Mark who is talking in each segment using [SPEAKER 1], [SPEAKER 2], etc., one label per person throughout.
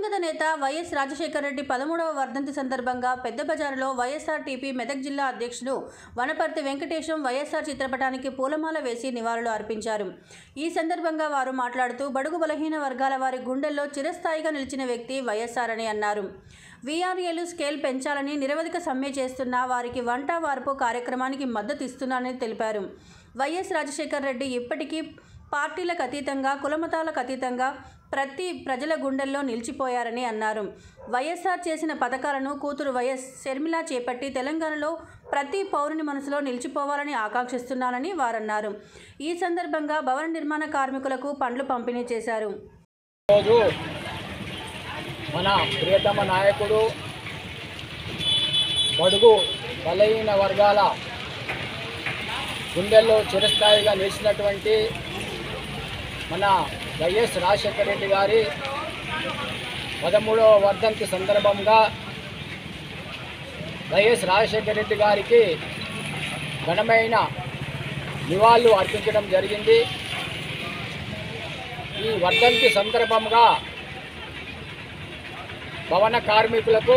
[SPEAKER 1] దివంగత నేత వైఎస్ రాజశేఖర రెడ్డి పదమూడవ వర్ధంతి సందర్భంగా పెద్ద బజారులో వైఎస్ఆర్ టీపీ మెదక్ జిల్లా అధ్యక్షుడు వనపర్తి వెంకటేశం వైఎస్ఆర్ చిత్రపటానికి పూలమాల వేసి నివాళులు అర్పించారు ఈ సందర్భంగా వారు మాట్లాడుతూ బడుగు బలహీన వర్గాల వారి గుండెల్లో చిరస్థాయిగా నిలిచిన వ్యక్తి వైఎస్ఆర్ అని అన్నారు వీఆర్ఏలు స్కేల్ పెంచాలని నిరవధిక సమ్మె చేస్తున్న వారికి వంట వార్పు కార్యక్రమానికి మద్దతు ఇస్తున్నానని తెలిపారు వైఎస్ రాజశేఖర్ రెడ్డి ఇప్పటికీ పార్టీలకు అతీతంగా కులమతాలకు అతీతంగా ప్రతి ప్రజల గుండెల్లో నిలిచిపోయారని అన్నారు వైఎస్ఆర్ చేసిన పథకాలను కూతురు వైఎస్ షర్మిల చేపట్టి తెలంగాణలో ప్రతి పౌరుని మనసులో నిలిచిపోవాలని ఆకాంక్షిస్తున్నానని వారన్నారు ఈ సందర్భంగా భవన నిర్మాణ కార్మికులకు పండ్లు పంపిణీ చేశారు
[SPEAKER 2] రోజు మన ప్రియతమ నాయకుడు బడుగు బలహీన వర్గాల గుండెల్లో చిరస్థాయిగా నిలిచినటువంటి మన వైఎస్ రాజశేఖర రెడ్డి గారి పదమూడవ వర్ధంతి సందర్భంగా వైఎస్ రాజశేఖర రెడ్డి గారికి ఘనమైన నివాళులు అర్పించడం జరిగింది ఈ వర్ధంతి సందర్భంగా భవన కార్మికులకు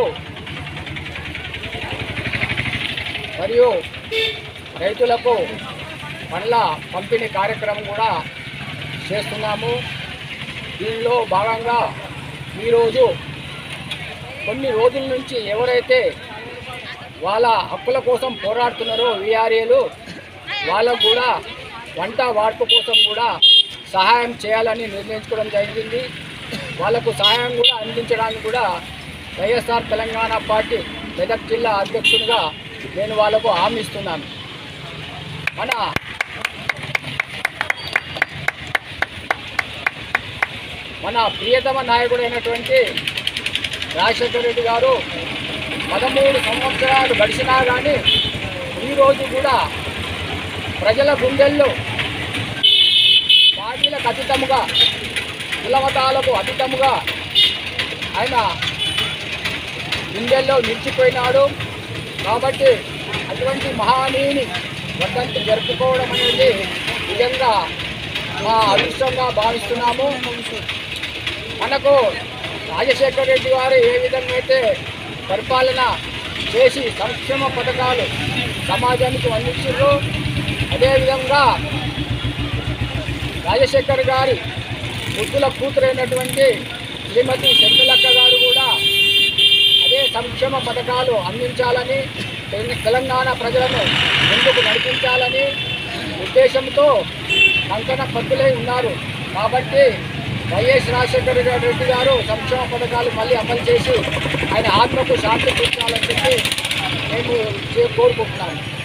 [SPEAKER 2] మరియు రైతులకు పండ్ల పంపిణీ కార్యక్రమం కూడా చేస్తున్నాము దీనిలో భాగంగా ఈరోజు కొన్ని రోజుల నుంచి ఎవరైతే వాళ్ళ హక్కుల కోసం పోరాడుతున్నారో వీఆర్ఏలు వాళ్ళకు కూడా వంట వార్పు కోసం కూడా సహాయం చేయాలని నిర్ణయించుకోవడం జరిగింది వాళ్ళకు సహాయం కూడా అందించడానికి కూడా వైఎస్ఆర్ తెలంగాణ పార్టీ మెదక్ జిల్లా అధ్యక్షుడిగా నేను వాళ్ళకు హామీ ఇస్తున్నాను మన మన ప్రియతమ నాయకుడైనటువంటి రాజశేఖర రెడ్డి గారు పదమూడు సంవత్సరాలు గడిచినా కానీ ఈరోజు కూడా ప్రజల గుండెల్లో పార్టీలకు అతీతముగా కులమతాలకు అతీతముగా ఆయన గుండెల్లో నిలిచిపోయినాడు కాబట్టి అటువంటి మహానీయుని వర్ధంతి జరుపుకోవడం అనేది నిజంగా మా అదృష్టంగా భావిస్తున్నాము మనకు రాజశేఖర రెడ్డి గారు ఏ విధంగా అయితే పరిపాలన చేసి సంక్షేమ పథకాలు సమాజానికి అందించారు అదేవిధంగా రాజశేఖర్ గారి ముద్దుల కూతురైనటువంటి శ్రీమతి శర్మిలక్క గారు కూడా అదే సంక్షేమ పథకాలు అందించాలని తెల- తెలంగాణ ప్రజలను ముందుకు నడిపించాలని ఉద్దేశంతో కంకణ పద్దులై ఉన్నారు కాబట్టి వైఎస్ రాజశేఖర రెడ్డి గారు సంక్షేమ పథకాలు మళ్ళీ అమలు చేసి ఆయన ఆత్మకు శాంతి కూర్చాలని చెప్పి మేము చే- కోరుకుంటున్నాము